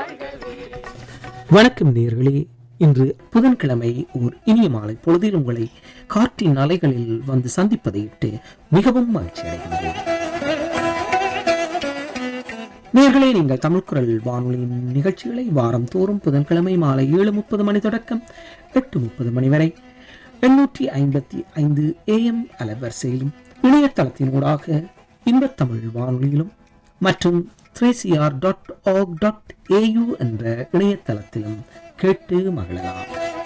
வணக்கம் நேர்களே இன்று புதன்கிழமை ஓர் இனிய மாலை பொழுதில் உங்களை காற்றின் அலைகளில் வந்து சந்திப்பதையிட்டு மிகவும் மகிழ்ச்சி அடைகின்றேன் நேர்களே நீங்கள் தமிழ்குரல் வானொலியின் நிகழ்ச்சிகளை வாரம் தோறும் புதன்கிழமை மாலை ஏழு முப்பது மணி தொடக்கம் எட்டு முப்பது மணி வரை எண்ணூற்றி ஐம்பத்தி ஐந்து ஏஎம் அலைவரிசையிலும் இணையதளத்தினூடாக இன்பத்தமிழ் வானொலியிலும் மற்றும் three C R dot org dot A U என்ற இணையதளத்திலும் கேட்டு மகிழலாம்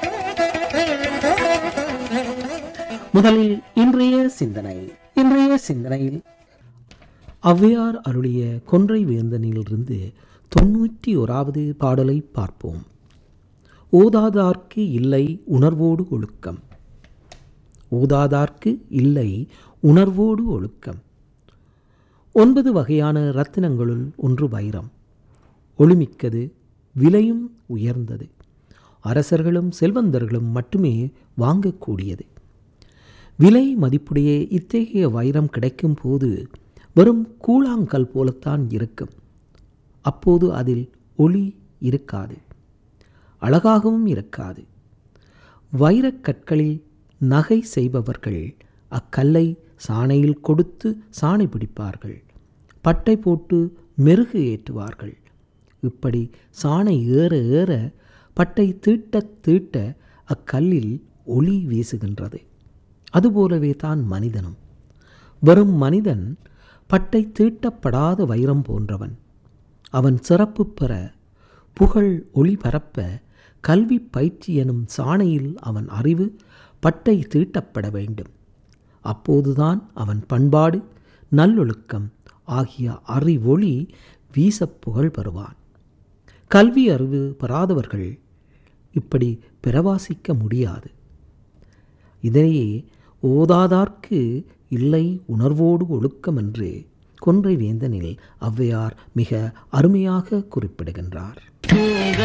முதலில் இன்றைய சிந்தனை இன்றைய சிந்தனையில் ஔவையார் அருளிய கொன்றை வேந்தனிலிருந்து தொண்ணூற்றி ஓராவது பாடலை பார்ப்போம் ஓதாதார்க்கு இல்லை உணர்வோடு ஒழுக்கம் ஓதாதார்க்கு இல்லை உணர்வோடு ஒழுக்கம் ஒன்பது வகையான ரத்தினங்களுள் ஒன்று வைரம் ஒளிமிக்கது விலையும் உயர்ந்தது அரசர்களும் செல்வந்தர்களும் மட்டுமே வாங்கக்கூடியது விலை மதிப்புடைய இத்தகைய வைரம் கிடைக்கும் போது வெறும் கூழாங்கல் போலத்தான் இருக்கும் அப்போது அதில் ஒளி இருக்காது அழகாகவும் இருக்காது வைரக்கற்களில் நகை செய்பவர்கள் அக்கல்லை சாணையில் கொடுத்து சாணை பிடிப்பார்கள் பட்டை போட்டு மெருகு ஏற்றுவார்கள் இப்படி சாணை ஏற ஏற பட்டை தீட்டத் தீட்ட அக்கல்லில் ஒளி வீசுகின்றது அதுபோலவே தான் மனிதனும் வெறும் மனிதன் பட்டை தீட்டப்படாத வைரம் போன்றவன் அவன் சிறப்பு பெற புகழ் ஒளி பரப்ப கல்வி பயிற்சி எனும் சாணையில் அவன் அறிவு பட்டை தீட்டப்பட வேண்டும் அப்போதுதான் அவன் பண்பாடு நல்லொழுக்கம் ஆகிய அறிவொளி வீச புகழ் பெறுவான் கல்வி அறிவு பெறாதவர்கள் இப்படி பிரவாசிக்க முடியாது இதையே ஓதாதார்க்கு இல்லை உணர்வோடு ஒழுக்கம் என்று கொன்றை வேந்தனில் ஔவையார் மிக அருமையாக குறிப்பிடுகின்றார்